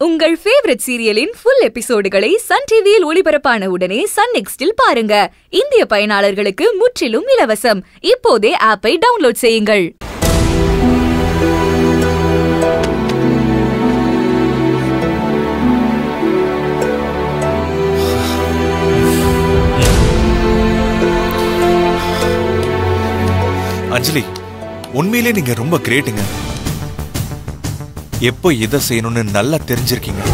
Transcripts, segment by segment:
உங்கள் ஃபேவரட் சீரியலின் ஃபுல் எபிசோடுகளை சன் டிவியில் ஒளிபரப்பான உடனே சன் நெக்ஸ்டில் பாருங்க இந்திய பயனாளர்களுக்கு முற்றிலும் இலவசம் இப்போதே ஆப்பை டவுன்லோட் செய்யுங்கள் அஞ்சலி உண்மையிலே நீங்க ரொம்ப கிரேட்டுங்க எப்போ எதை செய்யணும்னு நல்லா தெரிஞ்சிருக்கீங்க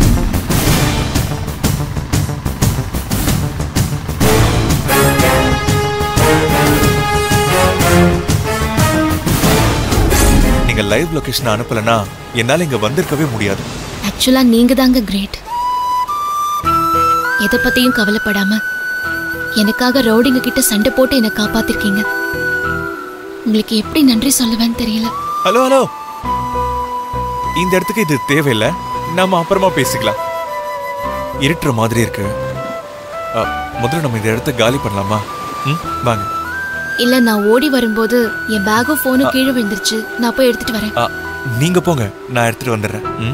நீங்க லைவ் லொகேஷன் அனுப்பலனா என்னால இங்க வந்திருக்கவே முடியாது ஆக்சுவலா நீங்க தாங்க கிரேட் எதை பத்தியும் கவலைப்படாம எனக்காக ரவுடிங்க கிட்ட சண்டை போட்டு என்னை காப்பாத்திருக்கீங்க உங்களுக்கு எப்படி நன்றி சொல்லுவேன்னு தெரியல ஹலோ ஹலோ இந்த இடத்துக்கு இது தேவையில்லை நாம அப்புறமா பேசிக்கலாம் இருட்டுற மாதிரி இருக்கு அ, முதல்ல நம்ம இந்த இடத்த காலி பண்ணலாமா ம் வாங்க இல்ல நான் ஓடி வரும்போது என் பேகும் போனும் கீழே விழுந்துருச்சு நான் போய் எடுத்துட்டு வரேன் அ, நீங்க போங்க நான் எடுத்துட்டு வந்துடுறேன் ம்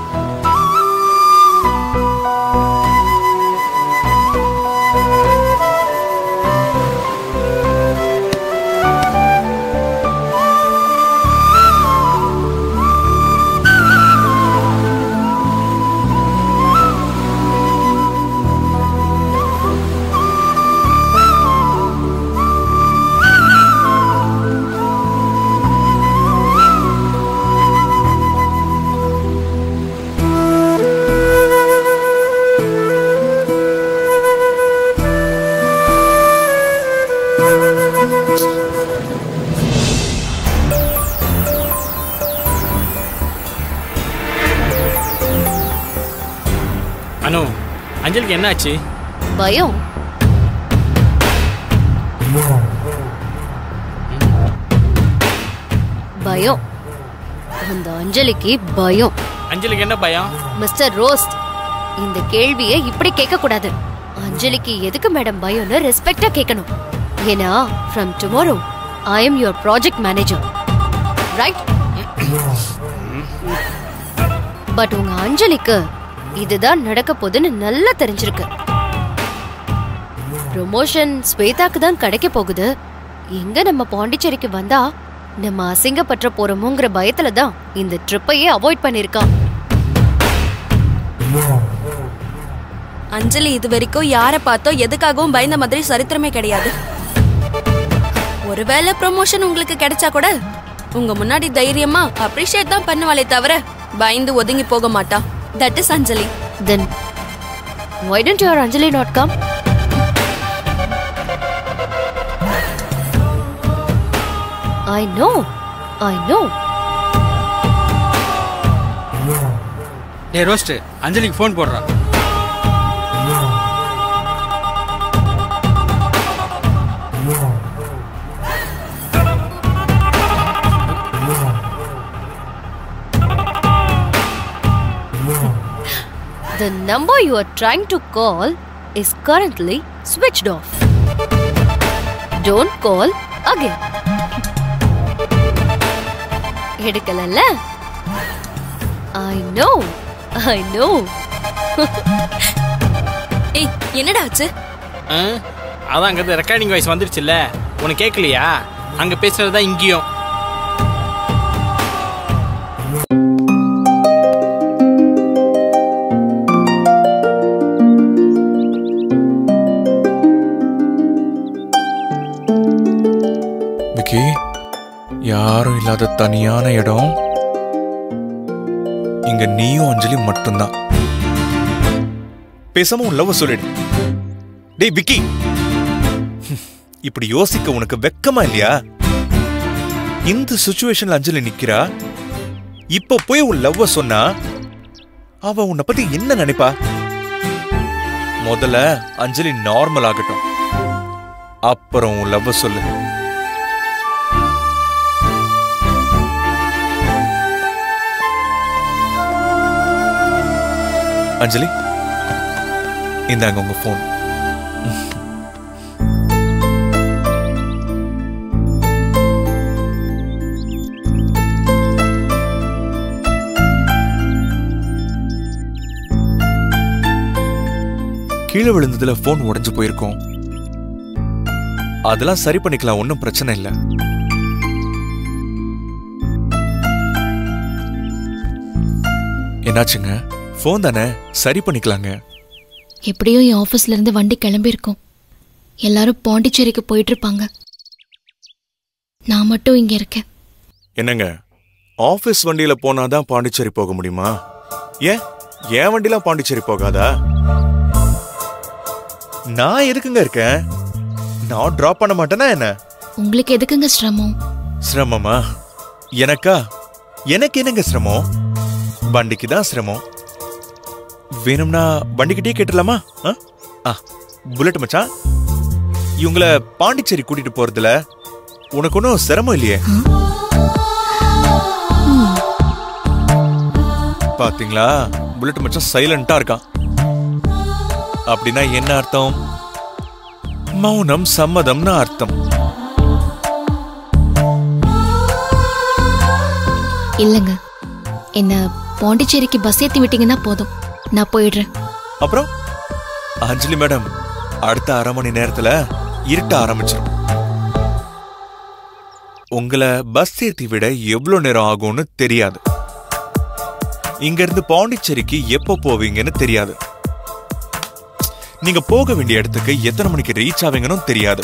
அனு அஞ்சலிக்கு என்னாச்சு பயம் பயம் அந்த அஞ்சலிக்கு பயம் அஞ்சலிக்கு என்ன பயம் மிஸ்டர் ரோஸ்ட் இந்த கேள்வியை இப்படி கேட்க கூடாது அஞ்சலிக்கு எதுக்கு மேடம் பயம்னு ரெஸ்பெக்டா கேட்கணும் ஏன்னா from tomorrow I am your project manager right but உங்க அஞ்சலிக்கு இதுதான் நடக்க போகுதுன்னு நல்லா தெரிஞ்சிருக்கு ப்ரொமோஷன் ஸ்வேதாக்கு தான் கிடைக்க போகுது எங்க நம்ம பாண்டிச்சேரிக்கு வந்தா நம்ம அசிங்கப்பற்ற போறோமோங்கிற பயத்துல தான் இந்த ட்ரிப்பையே அவாய்ட் பண்ணிருக்கான் அஞ்சலி இது வரைக்கும் யாரை பார்த்தோ எதுக்காகவும் பயந்த மாதிரி சரித்திரமே கிடையாது ஒருவேளை ப்ரொமோஷன் உங்களுக்கு கிடைச்சா கூட உங்க முன்னாடி தைரியமா அப்ரிஷியேட் தான் பண்ணுவாளே தவிர பயந்து ஒதுங்கி போக மாட்டா that is Anjali Then, why don't your Anjali not come? I know, I know. டே ரோஸ்ட் அஞ்சலிக்கு ஃபோன் போடுறா The number you are trying to call is currently switched off. Don't call again. எடுக்கலல்ல I know, I know. ஏய் என்னடா ஆச்சு ஆ? அதான் அங்க recording voice வந்துருச்சுல்ல உனக்கு கேட்கலையா அங்க பேசுறது தான் இங்கேயும் விக்கி யாரும் இல்லாத தனியான இடம் இங்க நீயும் அஞ்சலி மட்டும்தான் பேசாம உன் லவ் சொல்லிடு டேய் விக்கி இப்படி யோசிக்க உனக்கு வெக்கமா இல்லையா இந்த சுச்சுவேஷன்ல அஞ்சலி நிக்கிறா இப்ப போய் உன் லவ்வ சொன்னா அவ உன்னை பத்தி என்ன நினைப்பா முதல்ல அஞ்சலி நார்மல் ஆகட்டும் அப்புறம் உன் லவ்வ சொல்லு அஞ்சலி இந்தாங்க உங்க ஃபோன் கீழே விழுந்ததுல ஃபோன் உடைஞ்சு போயிருக்கும் அதெல்லாம் சரி பண்ணிக்கலாம் ஒன்றும் பிரச்சனை இல்லை என்னாச்சுங்க ஃபோன் தானே சரி பண்ணிக்கலாங்க எப்படியோ என் ஆஃபீஸ்ல இருந்து வண்டி கிளம்பியிருக்கோம் எல்லாரும் பாண்டிச்சேரிக்கு போயிட்டு இருப்பாங்க நான் மட்டும் இங்க இருக்கேன் என்னங்க ஆபீஸ் வண்டியில போனாதான் பாண்டிச்சேரி போக முடியுமா ஏன் என் வண்டில பாண்டிச்சேரி போகாதா நான் எதுக்குங்க இருக்கேன் நான் டிராப் பண்ண மாட்டேனா என்ன உங்களுக்கு எதுக்குங்க சிரமம் சிரமமா எனக்கா எனக்கு என்னங்க சிரமம் வண்டிக்கு தான் சிரமம் வேணும்னா வண்டிக்கிட்டே கேட்டுடலாமா ஆ? ஆ புல்லட் மச்சான் இவங்கள பாண்டிச்சேரி கூட்டிட்டு போறதுல உனக்கு ஒன்றும் சிரமம் இல்லையே பாத்தீங்களா புல்லட் மச்சான் சைலண்டா இருக்கான் அப்படின்னா என்ன அர்த்தம் மௌனம் சம்மதம்னு அர்த்தம் இல்லைங்க என்ன பாண்டிச்சேரிக்கு பஸ் ஏத்தி விட்டீங்கன்னா போதும் நான் போயிடுறேன் அப்புறம் அஞ்சலி மேடம் அடுத்த அரை மணி நேரத்துல இருட்ட ஆரம்பிச்சிடும் உங்களை பஸ் ஏத்தி விட எவ்வளவு நேரம் ஆகும்னு தெரியாது இங்க இருந்து பாண்டிச்சேரிக்கு எப்போ போவீங்கன்னு தெரியாது நீங்க போக வேண்டிய இடத்துக்கு எத்தனை மணிக்கு ரீச் ஆவீங்கன்னு தெரியாது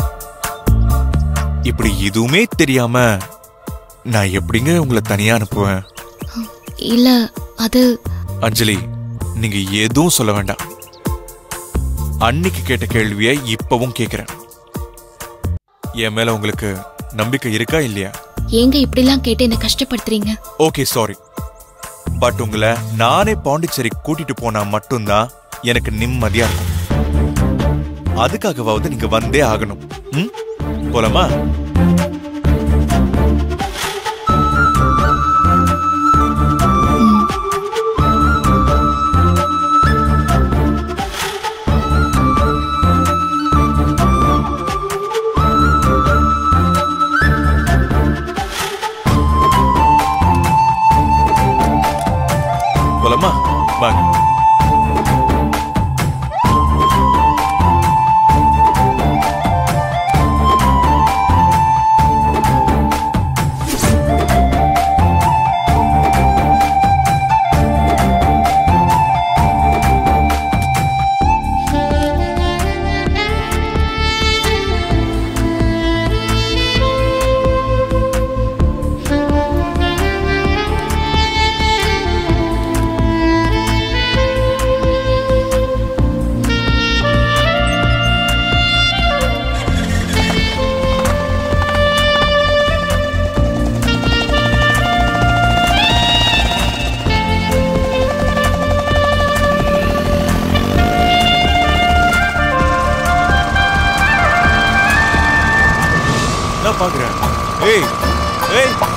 இப்படி எதுவுமே தெரியாம நான் எப்படிங்க உங்களை தனியா அனுப்புவேன் இல்ல அது அஞ்சலி நீங்க எதுவும் சொல்ல வேண்டாம் அன்னைக்கு கேட்ட கேள்வியை இப்பவும் கேக்குறேன் என் மேல உங்களுக்கு நம்பிக்கை இருக்கா இல்லையா ஏங்க இப்படிலாம் கேட்டு என்ன கஷ்டப்படுத்துறீங்க ஓகே சாரி பட் உங்களை நானே பாண்டிச்சேரி கூட்டிட்டு போனா மட்டும்தான் எனக்கு நிம்மதியா இருக்கும் அதுக்காகவாவது நீங்க வந்தே ஆகணும் ம் போலாமா போலாமா வாங்க நான் பாக்குறேன் ஏய் ஏய்